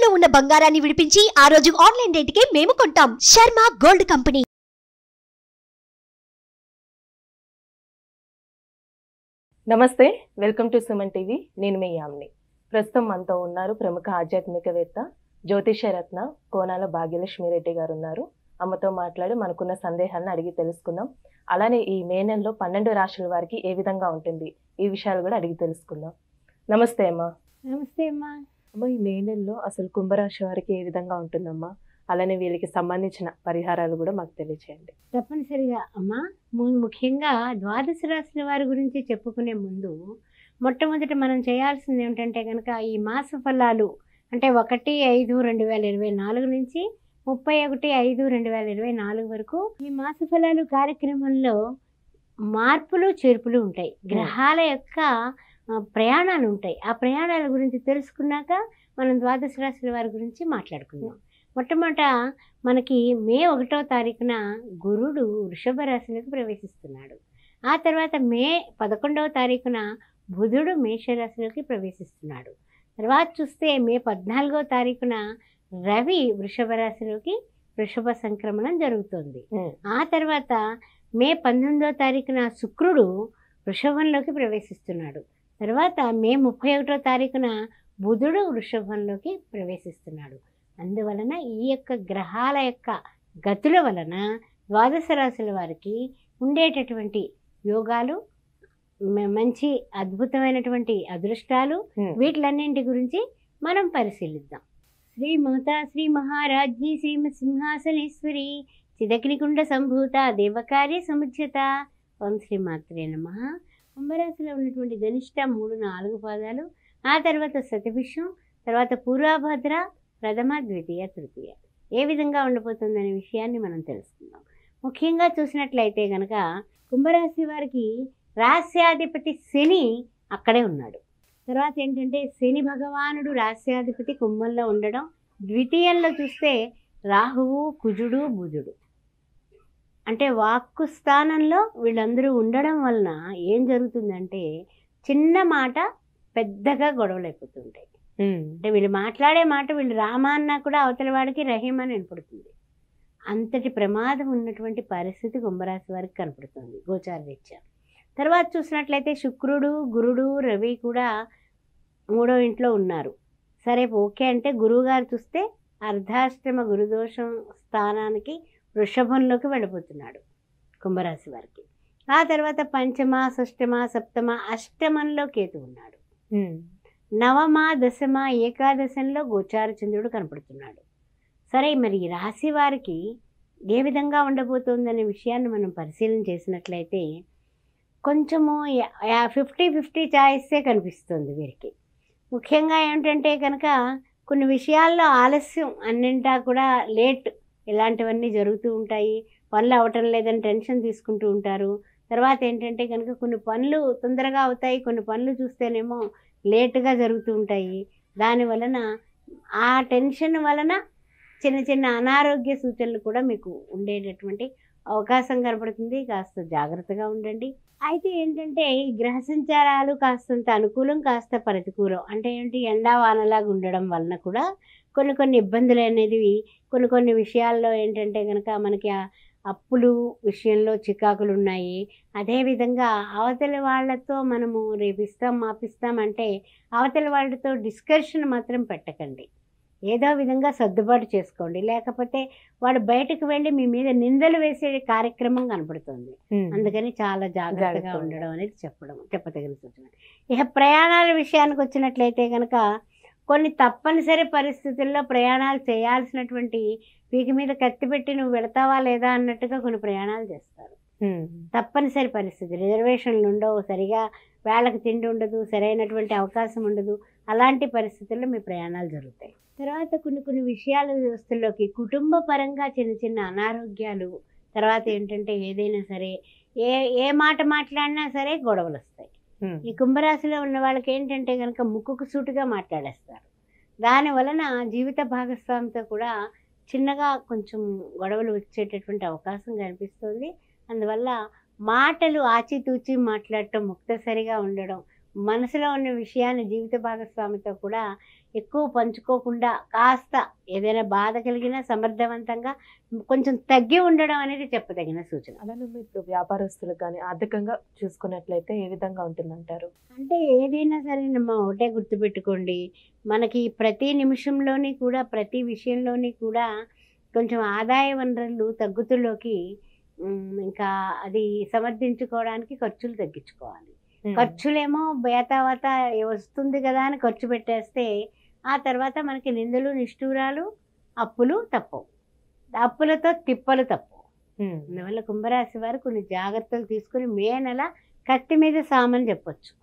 తాకట్టులో ఉన్న బంగారాన్ని విడిపించి ఆ రోజు ఆన్లైన్ రేటుకే మేము కొంటాం Sharma gold company namaste welcome to Suman TV నేను మీ యామ్ని ప్రస్తుతం మనతో ఉన్నారు ప్రముఖ ఆధ్యాత్మికవేత్త జ్యోతిషరత్న కోనాల భాగ్యలక్ష్మి రెడ్డి గారు ఉన్నారు అమ్మతో మాట్లాడి మనకున్న సందేహాలను అడిగి తెలుసుకుందాం అలానే ఈ మే నెలలో పన్నెండు రాశుల వారికి ఏ విధంగా ఉంటుంది ఈ విషయాలు కూడా అడిగి తెలుసుకుందాం నమస్తే అమ్మా నమస్తే అమ్మా అమ్మ ఈ మే నెలలో అసలు కుంభరాశి వారికి ఏ విధంగా ఉంటుందమ్మా అలానే వీళ్ళకి సంబంధించిన పరిహారాలు కూడా మాకు తెలియచేయండి తప్పనిసరిగా అమ్మా ము- ముఖ్యంగా ద్వాదశ రాశుల వారి గురించి చెప్పుకునే ముందు మొట్టమొదట మనం చేయాల్సింది ఏమిటంటే కనుక ఈ మాస ఫలాలు అంటే ఒకటి ఐదు రెండు వేల ఇరవై నాలుగు నుంచి ముప్పై ఒకటి ఐదు రెండు వేల ఇరవై నాలుగు వరకు ఈ మాస ఫలాలు కార్యక్రమంలో మార్పులు చేర్పులు ఉంటాయి గ్రహాల యొక్క ఆ, ప్రయాణాలు ఉంటాయి ఆ ప్రయాణాల గురించి తెలుసుకున్నాక మనం ద్వాదశ రాశుల వారి గురించి మాట్లాడుకుందాం మొట్టమొదట మనకి మే ఒకటో తారీఖున గురుడు వృషభ రాశిలోకి ప్రవేశిస్తున్నాడు ఆ తర్వాత మే పదకొండవ తారీఖున బుధుడు మేషరాశిలోకి ప్రవేశిస్తున్నాడు తర్వాత చూస్తే మే పద్నాలుగో తారీఖున రవి వృషభ రాశిలోకి వృషభ సంక్రమణం జరుగుతుంది ఆ తర్వాత మే పంతొమ్మిదో తారీఖున శుక్రుడు వృషభంలోకి ప్రవేశిస్తున్నాడు తర్వాత మే ముప్పై ఒకటో తారీఖున బుధుడు వృషభంలోకి ప్రవేశిస్తున్నాడు అందువలన ఈ యొక్క గ్రహాల యొక్క గతుల వలన ద్వాదశ రాశుల వారికి ఉండేటటువంటి యోగాలు మ- మంచి అద్భుతమైనటువంటి అదృష్టాలు వీటిలన్నింటి గురించి మనం పరిశీలిద్దాం శ్రీ మాతా శ్రీ మహారాజ్ఞి శ్రీమత్ సింహాసనేశ్వరి చిదగ్నికుండ సంభూత దేవకార్య సముచ్యత ఓం శ్రీ మాత్రే నమ కుంభరాశిలో ఉన్నటువంటి ధనిష్ట మూడు నాలుగు పాదాలు ఆ తర్వాత శతభిషం తర్వాత పూర్వభద్ర ప్రథమ ద్వితీయ తృతీయ ఏ విధంగా ఉండబోతుందనే విషయాన్ని మనం తెలుసుకుందాం ముఖ్యంగా చూసినట్లయితే కనుక కుంభరాశి వారికి రాస్యాధిపతి శని అక్కడే ఉన్నాడు తర్వాత ఏంటంటే శని భగవానుడు రాస్యాధిపతి కుంభంలో ఉండడం ద్వితీయంలో చూస్తే రాహువు కుజుడు బుధుడు అంటే వాక్కు స్థానంలో వీళ్ళందరూ ఉండడం వలన ఏం జరుగుతుందంటే చిన్న మాట పెద్దగా గొడవలు అయిపోతుంటాయి అంటే వీళ్ళు మాట్లాడే మాట వీళ్ళు రామ అన్నా కూడా అవతల వాడికి రహీం అని వినపడుతుంది అంతటి ప్రమాదం ఉన్నటువంటి పరిస్థితి కుంభరాశి వారికి కనపడుతుంది గోచార రీత్యా తర్వాత చూసినట్లయితే శుక్రుడు గురుడు రవి కూడా మూడో ఇంట్లో ఉన్నారు సరే ఓకే అంటే గురువు గారు చూస్తే అర్ధాష్టమ గురుదోషం స్థానానికి వృషభంలోకి వెళ్ళిపోతున్నాడు కుంభరాశి వారికి ఆ తర్వాత పంచమ షష్టమ సప్తమ అష్టమంలో కేతు ఉన్నాడు నవమ దశమ ఏకాదశంలో గోచార చంద్రుడు కనపడుతున్నాడు సరే మరి ఈ రాశి వారికి ఏ విధంగా ఉండబోతోందనే విషయాన్ని మనం పరిశీలన చేసినట్లయితే కొంచెము ఫిఫ్టీ ఫిఫ్టీ చాయిసే కనిపిస్తుంది వీరికి ముఖ్యంగా ఏమిటంటే కనుక కొన్ని విషయాల్లో ఆలస్యం అన్నింటా కూడా లేట్ ఇలాంటివన్నీ జరుగుతూ ఉంటాయి పనులు అవటం లేదని టెన్షన్ తీసుకుంటూ ఉంటారు తర్వాత ఏంటంటే కనుక కొన్ని పనులు తొందరగా అవుతాయి కొన్ని పనులు చూస్తేనేమో లేటుగా జరుగుతూ ఉంటాయి దాని వలన ఆ టెన్షన్ వలన చిన్న చిన్న అనారోగ్య సూచనలు కూడా మీకు ఉండేటటువంటి అవకాశం కనపడుతుంది కాస్త జాగ్రత్తగా ఉండండి అయితే ఏంటంటే ఈ గ్రహ సంచారాలు కాస్తంత అనుకూలం కాస్త ప్రతికూలం అంటే ఏంటి ఎండా వానలాగా ఉండడం వలన కూడా కొన్ని కొన్ని ఇబ్బందులు అనేది కొన్ని కొన్ని విషయాల్లో ఏంటంటే కనుక మనకి ఆ అప్పులు విషయంలో చికాకులు ఉన్నాయి అదేవిధంగా అవతలి వాళ్ళతో మనము రేపిస్తాం మాపిస్తాం అంటే అవతలి వాళ్ళతో డిస్కషన్ మాత్రం పెట్టకండి ఏదో విధంగా సర్దుబాటు చేసుకోండి లేకపోతే వాడు బయటకు వెళ్ళి మీ మీద నిందలు వేసే కార్యక్రమం కనపడుతుంది అందుకని చాలా జాగ్రత్తగా జాగ్రత్తగా ఉండడం అనేది చెప్పడం చెప్పదగిన సూచన ఇక ప్రయాణాల విషయానికి వచ్చినట్లయితే కనుక కొన్ని తప్పనిసరి పరిస్థితుల్లో ప్రయాణాలు చేయాల్సినటువంటి వీటి మీద కత్తి పెట్టి నువ్వు వెళతావా లేదా అన్నట్టుగా కొన్ని ప్రయాణాలు చేస్తారు తప్పనిసరి పరిస్థితి రిజర్వేషన్లు ఉండవు సరిగా వేళకు తిండి ఉండదు సరైనటువంటి అవకాశం ఉండదు అలాంటి పరిస్థితుల్లో మీ ప్రయాణాలు జరుగుతాయి తర్వాత కొన్ని కొన్ని విషయాల వ్యవస్థల్లోకి కుటుంబ పరంగా చిన్న చిన్న అనారోగ్యాలు తర్వాత ఏంటంటే ఏదైనా సరే ఏ ఏ మాట మాట్లాడినా సరే గొడవలు వస్తాయి ఈ కుంభరాశిలో ఉన్న వాళ్ళకి ఏంటంటే కనుక ముక్కుకు సూటుగా మాట్లాడేస్తారు దాని వలన జీవిత భాగస్వామితో కూడా చిన్నగా కొంచెం గొడవలు వచ్చేటటువంటి అవకాశం కనిపిస్తుంది అందువల్ల మాటలు ఆచితూచి మాట్లాడటం ముక్తసరిగా ఉండడం మనసులో ఉన్న విషయాన్ని జీవిత భాగస్వామితో కూడా ఎక్కువ పంచుకోకుండా కాస్త ఏదైనా బాధ కలిగినా సమర్థవంతంగా కొంచెం తగ్గి ఉండడం అనేది చెప్పదగిన సూచన అలానే ఇప్పుడు వ్యాపారస్తులకు కానీ ఆర్థికంగా చూసుకున్నట్లయితే ఏ విధంగా ఉంటుందంటారు అంటే ఏదైనా సరేనమ్మా ఒకటే గుర్తుపెట్టుకోండి మనకి ప్రతి నిమిషంలోని కూడా ప్రతి విషయంలోని కూడా కొంచెం ఆదాయ వనరులు తగ్గుతులోకి ఉమ్, ఇంకా అది సమర్థించుకోవడానికి ఖర్చులు తగ్గించుకోవాలి ఖర్చులేమో బేతావాత వస్తుంది కదా అని ఖర్చు పెట్టేస్తే ఆ తర్వాత మనకి నిందలు నిష్ఠూరాలు అప్పులు తప్పవు అప్పులతో తిప్పలు తప్పవు ఉమ్. అందువల్ల కుంభరాశి వారు కొన్ని జాగ్రత్తలు తీసుకుని మే నెల కత్తి మీద సామని చెప్పొచ్చు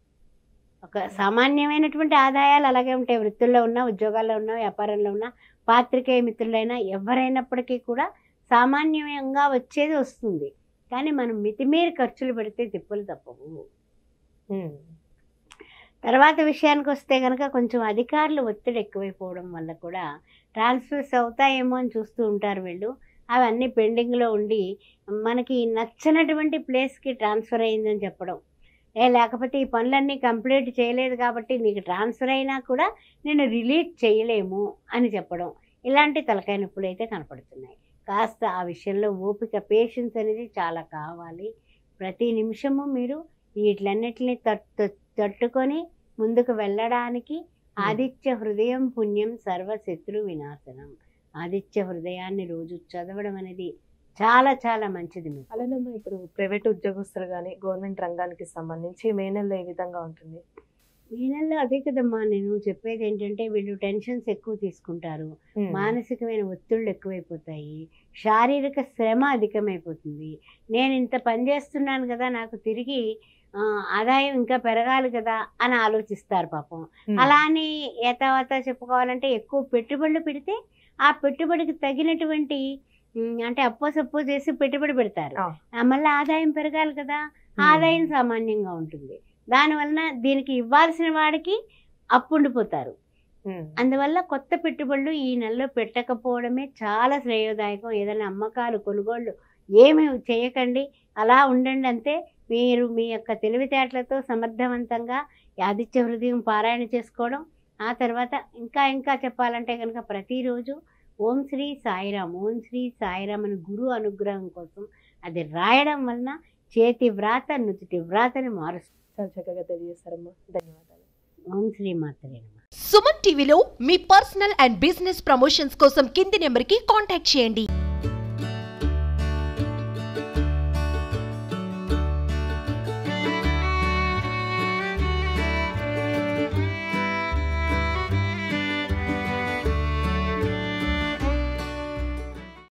ఒక సామాన్యమైనటువంటి ఆదాయాలు అలాగే ఉంటాయి వృత్తుల్లో ఉన్నా ఉద్యోగాల్లో ఉన్నా వ్యాపారంలో ఉన్నా పాత్రికేయ మిత్రులైనా ఎవరైనప్పటికీ కూడా సామాన్యంగా వచ్చేది వస్తుంది కానీ మనం మితిమీరి ఖర్చులు పెడితే తిప్పులు తప్పవు ఉమ్. తర్వాత విషయానికి వస్తే కనుక కొంచెం అధికారులు ఒత్తిడి ఎక్కువైపోవడం వల్ల కూడా ట్రాన్స్ఫర్స్ అవుతాయేమో అని చూస్తూ ఉంటారు వీళ్ళు అవన్నీ పెండింగ్లో ఉండి మనకి నచ్చనటువంటి ప్లేస్కి ట్రాన్స్ఫర్ అయిందని చెప్పడం ఏ లేకపోతే ఈ పనులన్నీ కంప్లీట్ చేయలేదు కాబట్టి నీకు ట్రాన్స్ఫర్ అయినా కూడా నేను రిలీజ్ చేయలేము అని చెప్పడం ఇలాంటి తలకాయ నొప్పులు అయితే కనపడుతున్నాయి కాస్త ఆ విషయంలో ఓపిక పేషెన్స్ అనేది చాలా కావాలి ప్రతి నిమిషము మీరు వీటిలన్నిటిని తట్టు తట్టుకొని ముందుకు వెళ్ళడానికి ఆదిత్య హృదయం పుణ్యం సర్వశత్రు వినాశనం ఆదిత్య హృదయాన్ని రోజు చదవడం అనేది చాలా చాలా మంచిది మీకు అలానే ఇప్పుడు ప్రైవేట్ ఉద్యోగస్తులు కానీ గవర్నమెంట్ రంగానికి సంబంధించి మే నెలలో ఏ విధంగా ఉంటుంది ఈ నెలలో అదే కదమ్మా నేను చెప్పేది ఏంటంటే వీళ్ళు టెన్షన్స్ ఎక్కువ తీసుకుంటారు మానసికమైన ఒత్తిళ్ళు ఎక్కువైపోతాయి శారీరక శ్రమ అధికమైపోతుంది నేను ఇంత పని చేస్తున్నాను కదా నాకు తిరిగి ఆ, ఆదాయం ఇంకా పెరగాలి కదా అని ఆలోచిస్తారు పాపం ఉమ్. అలా అని ఏతావాత చెప్పుకోవాలంటే ఎక్కువ పెట్టుబడులు పెడితే ఆ పెట్టుబడికి తగినటువంటి ఉమ్, అంటే అప్పో సప్పో చేసి పెట్టుబడి పెడతారు ఆ. ఆ, మళ్ళీ ఆదాయం పెరగాలి కదా ఆదాయం సామాన్యంగా ఉంటుంది దానివలన దీనికి ఇవ్వాల్సిన వాడికి అప్పు ఉండిపోతారు ఉమ్. అందువల్ల కొత్త పెట్టుబడులు ఈ నెలలో పెట్టకపోవడమే చాలా శ్రేయోదాయకం ఏదైనా అమ్మకాలు కొనుగోళ్ళు ఏమి చేయకండి అలా ఉండండి అంతే మీరు మీ యొక్క తెలివితేటలతో సమర్థవంతంగా ఆదిత్య హృదయం పారాయణ చేసుకోవడం ఆ తర్వాత ఇంకా ఇంకా చెప్పాలంటే కనుక ప్రతిరోజు ఓం శ్రీ సాయిరామ్ ఓం శ్రీ సాయిరామ్ అని గురు అనుగ్రహం కోసం అది రాయడం వలన చేతి వ్రాత నుదుటి వ్రాతని మారుస్తుంది చాలా చక్కగా తెలియజేస్తారమ్మా ధన్యవాదాలు ఓం శ్రీ మాత్రే నమః సుమన్ టీవీలో మీ పర్సనల్ అండ్ బిజినెస్ ప్రమోషన్స్ కోసం కింది నెంబర్కి కాంటాక్ట్ చేయండి